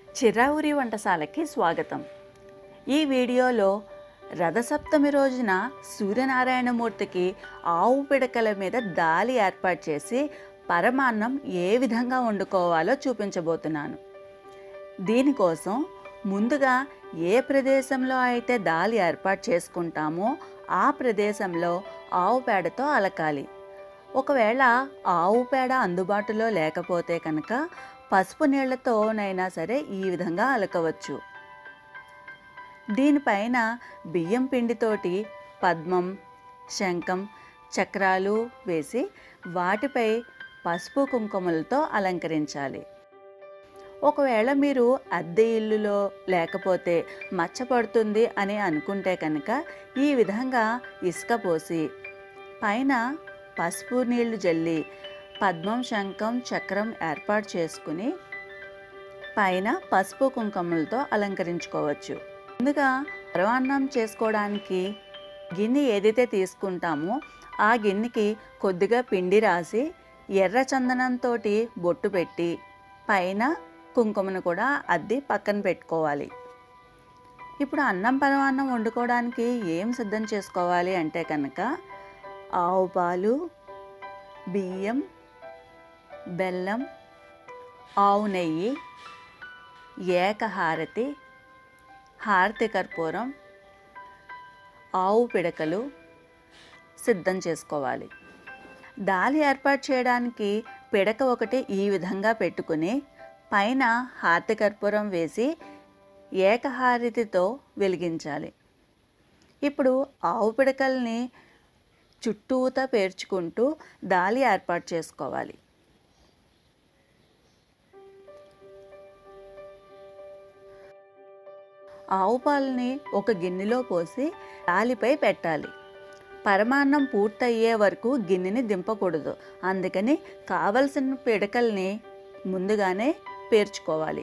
చిరావురి వంటశాలకి స్వాగతం ఈ వీడియోలో రథసప్తమి రోజున సూర్యనారాయణమూర్తికి ఆవు పిడకల మీద దాలి ఏర్పాటు చేసి పరమాన్నం ఏ విధంగా వండుకోవాలో చూపించబోతున్నాను దీనికోసం ముందుగా ఏ ప్రదేశంలో అయితే దాలి ఏర్పాటు చేసుకుంటామో ఆ ప్రదేశంలో ఆవు పేడతో అలకాలి ఒకవేళ ఆవు పేడ అందుబాటులో లేకపోతే కనుక పసుపు నీళ్లతోనైనా సరే ఈ విధంగా అలకవచ్చు దీనిపైన బియ్యం పిండితోటి పద్మం శంఖం చక్రాలు వేసి వాటిపై పసుపు కుంకుమలతో అలంకరించాలి ఒకవేళ మీరు అద్దె ఇల్లులో లేకపోతే మచ్చ పడుతుంది అని అనుకుంటే కనుక ఈ విధంగా ఇసుక పోసి పైన పసుపు నీళ్లు జల్లి పద్మం శంఖం చక్రం ఏర్పాటు చేసుకుని పైన పసుపు కుంకుమలతో అలంకరించుకోవచ్చు ముందుగా పరమాన్నం చేసుకోవడానికి గిన్నె ఏదైతే తీసుకుంటామో ఆ గిన్నెకి కొద్దిగా పిండి రాసి ఎర్ర చందనంతో బొట్టు పెట్టి పైన కుంకుమను కూడా అద్ది పక్కన పెట్టుకోవాలి ఇప్పుడు అన్నం పరమాన్నం వండుకోవడానికి ఏం సిద్ధం చేసుకోవాలి అంటే కనుక ఆవు పాలు బియ్యం బెల్లం ఆవు నెయ్యి ఏకహారతి హారతి కర్పూరం ఆవు పిడకలు సిద్ధం చేసుకోవాలి దాలి ఏర్పాటు చేయడానికి పిడక ఒకటి ఈ విధంగా పెట్టుకుని పైన హారతి కర్పూరం వేసి ఏకహారతితో వెలిగించాలి ఇప్పుడు ఆవు పిడకల్ని చుట్టూతా పేర్చుకుంటూ దాలి ఏర్పాటు చేసుకోవాలి ఆవు పాలని ఒక గిన్నెలో పోసి దాలిపై పెట్టాలి పరమాన్నం పూర్తయ్యే వరకు గిన్నెని దింపకూడదు అందుకని కావలసిన పిడకల్ని ముందుగానే పేర్చుకోవాలి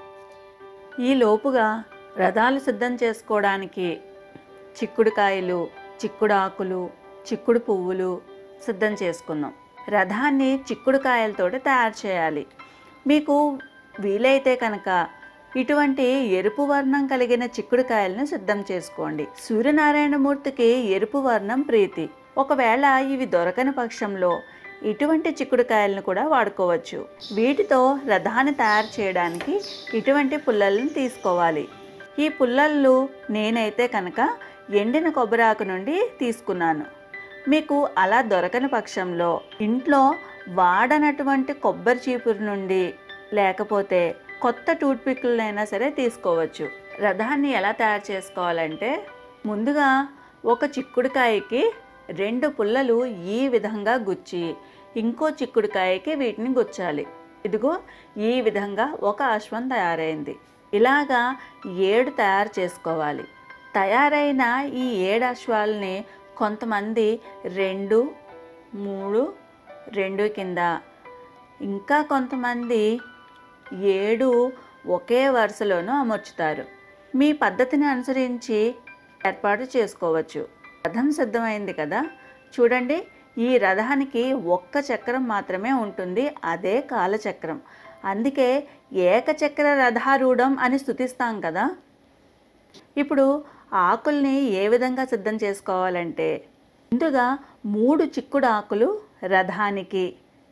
ఈ లోపుగా రథాలు సిద్ధం చేసుకోవడానికి చిక్కుడుకాయలు చిక్కుడు ఆకులు చిక్కుడు పువ్వులు సిద్ధం చేసుకుందాం రథాన్ని చిక్కుడుకాయలతో తయారు చేయాలి మీకు వీలైతే కనుక ఇటువంటి ఎరుపు వర్ణం కలిగిన చిక్కుడుకాయలను సిద్ధం చేసుకోండి సూర్యనారాయణమూర్తికి ఎరుపు వర్ణం ప్రీతి ఒకవేళ ఇవి దొరకని పక్షంలో ఇటువంటి చిక్కుడుకాయలను కూడా వాడుకోవచ్చు వీటితో రథాన్ని తయారు చేయడానికి ఇటువంటి పుల్లలను తీసుకోవాలి ఈ పుల్లలు నేనైతే కనుక ఎండిన కొబ్బరాకు నుండి తీసుకున్నాను మీకు అలా దొరకని పక్షంలో ఇంట్లో వాడనటువంటి కొబ్బరి చీపురు నుండి లేకపోతే కొత్త టూత్పిక్లైనా సరే తీసుకోవచ్చు రథాన్ని ఎలా తయారు చేసుకోవాలంటే ముందుగా ఒక చిక్కుడుకాయకి రెండు పుల్లలు ఈ విధంగా గుచ్చి ఇంకో చిక్కుడుకాయకి వీటిని గుచ్చాలి ఇదిగో ఈ విధంగా ఒక అశ్వం తయారైంది ఇలాగా ఏడు తయారు చేసుకోవాలి తయారైన ఈ ఏడు అశ్వాలని కొంతమంది రెండు మూడు రెండు కింద ఇంకా కొంతమంది ఏడు ఒకే వరుసలోనూ అమర్చుతారు మీ పద్ధతిని అనుసరించి ఏర్పాటు చేసుకోవచ్చు రథం సిద్ధమైంది కదా చూడండి ఈ రథానికి ఒక్క చక్రం మాత్రమే ఉంటుంది అదే కాలచక్రం అందుకే ఏకచక్ర రథారూఢం అని స్థుతిస్తాం కదా ఇప్పుడు ఆకుల్ని ఏ విధంగా సిద్ధం చేసుకోవాలంటే ముందుగా మూడు చిక్కుడు ఆకులు రథానికి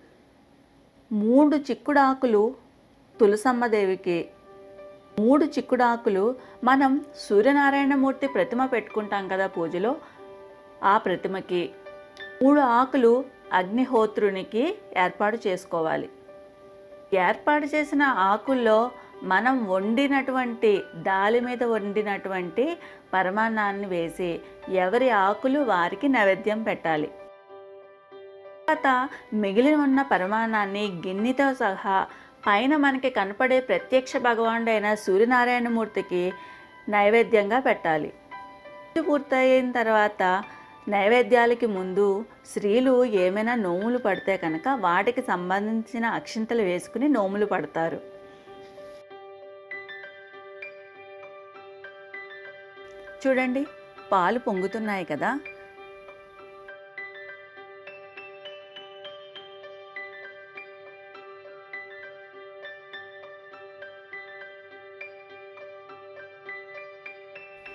మూడు చిక్కుడాకులు తులసమ్మదేవికి మూడు చిక్కుడాకులు మనం సూర్యనారాయణమూర్తి ప్రతిమ పెట్టుకుంటాం కదా పూజలో ఆ ప్రతిమకి మూడు ఆకులు అగ్నిహోత్రునికి ఏర్పాటు చేసుకోవాలి ఏర్పాటు చేసిన ఆకుల్లో మనం వండినటువంటి దాలి మీద వండినటువంటి పరమాన్నాన్ని వేసి ఎవరి ఆకులు వారికి నైవేద్యం పెట్టాలి తర్వాత మిగిలి ఉన్న పరమాణాన్ని గిన్నెతో సహా పైన మనకి కనపడే ప్రత్యక్ష భగవానుడైన సూర్యనారాయణమూర్తికి నైవేద్యంగా పెట్టాలి పూజ పూర్తయిన తర్వాత నైవేద్యాలకి ముందు స్త్రీలు ఏమైనా నోములు పడితే కనుక వాటికి సంబంధించిన అక్షింతలు వేసుకుని నోములు పడతారు చూడండి పాలు పొంగుతున్నాయి కదా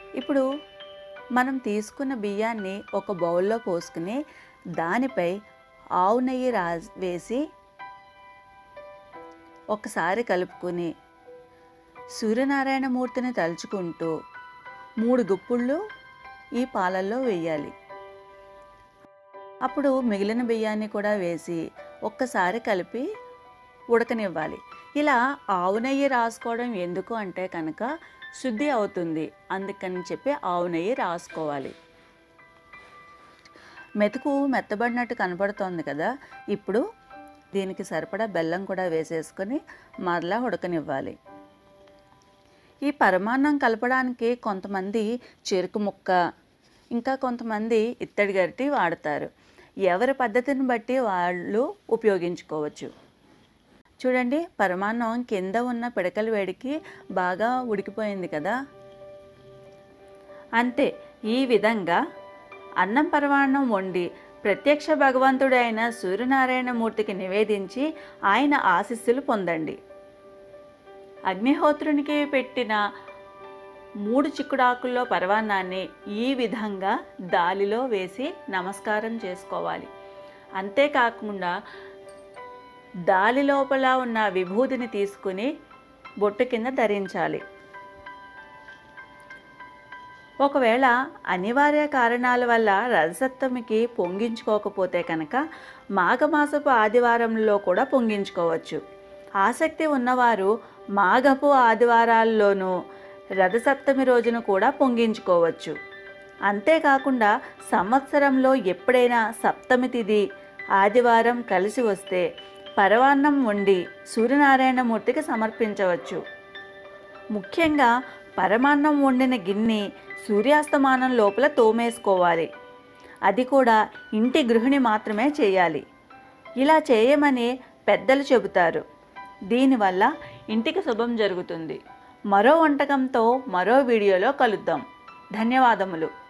ఇప్పుడు మనం తీసుకున్న బియ్యాన్ని ఒక బౌల్లో పోసుకుని దానిపై ఆవు నెయ్యి రా వేసి ఒకసారి కలుపుకుని సూర్యనారాయణ మూర్తిని తలుచుకుంటూ మూడు గుప్పుళ్ళు ఈ పాలల్లో వేయాలి అప్పుడు మిగిలిన బియ్యాన్ని కూడా వేసి ఒక్కసారి కలిపి ఉడకనివ్వాలి ఇలా ఆవు నెయ్యి రాసుకోవడం ఎందుకు అంటే కనుక శుద్ధి అవుతుంది అందుకని చెప్పి ఆవు నెయ్యి రాసుకోవాలి మెతుకు మెత్తబడినట్టు కనపడుతోంది కదా ఇప్పుడు దీనికి సరిపడా బెల్లం కూడా వేసేసుకొని మరలా ఉడకనివ్వాలి ఈ పరమాన్నం కలపడానికి కొంతమంది చెరుకు ముక్క ఇంకా కొంతమంది ఇత్తడి గరిటి వాడతారు ఎవరి పద్ధతిని బట్టి వాళ్ళు ఉపయోగించుకోవచ్చు చూడండి పరమాన్నం కింద ఉన్న పిడకల వేడికి బాగా ఉడికిపోయింది కదా అంతే ఈ విధంగా అన్నం పరమాన్నం వండి ప్రత్యక్ష భగవంతుడైన సూర్యనారాయణ మూర్తికి నివేదించి ఆయన ఆశీస్సులు పొందండి అగ్నిహోత్రునికి పెట్టిన మూడు చిక్కుడాకుల్లో పరవాన్నాన్ని ఈ విధంగా దాలిలో వేసి నమస్కారం చేసుకోవాలి అంతేకాకుండా దాలి లోపల ఉన్న విభూతిని తీసుకుని బొట్టు కింద ధరించాలి ఒకవేళ అనివార్య కారణాల వల్ల రజసప్తమికి పొంగించుకోకపోతే కనుక మాఘమాసపు ఆదివారంలో కూడా పొంగించుకోవచ్చు ఆసక్తి ఉన్నవారు మాఘపు ఆదివారాల్లోనూ రథసప్తమి రోజున కూడా పొంగించుకోవచ్చు అంతేకాకుండా సంవత్సరంలో ఎప్పుడైనా సప్తమి తిథి ఆదివారం కలిసి వస్తే పరవాన్నం వండి సూర్యనారాయణమూర్తికి సమర్పించవచ్చు ముఖ్యంగా పరమాన్నం వండిన గిన్నె సూర్యాస్తమానం లోపల తోమేసుకోవాలి అది కూడా ఇంటి గృహిణి మాత్రమే చేయాలి ఇలా చేయమని పెద్దలు చెబుతారు దీనివల్ల ఇంటికి శుభం జరుగుతుంది మరో వంటకంతో మరో వీడియోలో కలుద్దాం ధన్యవాదములు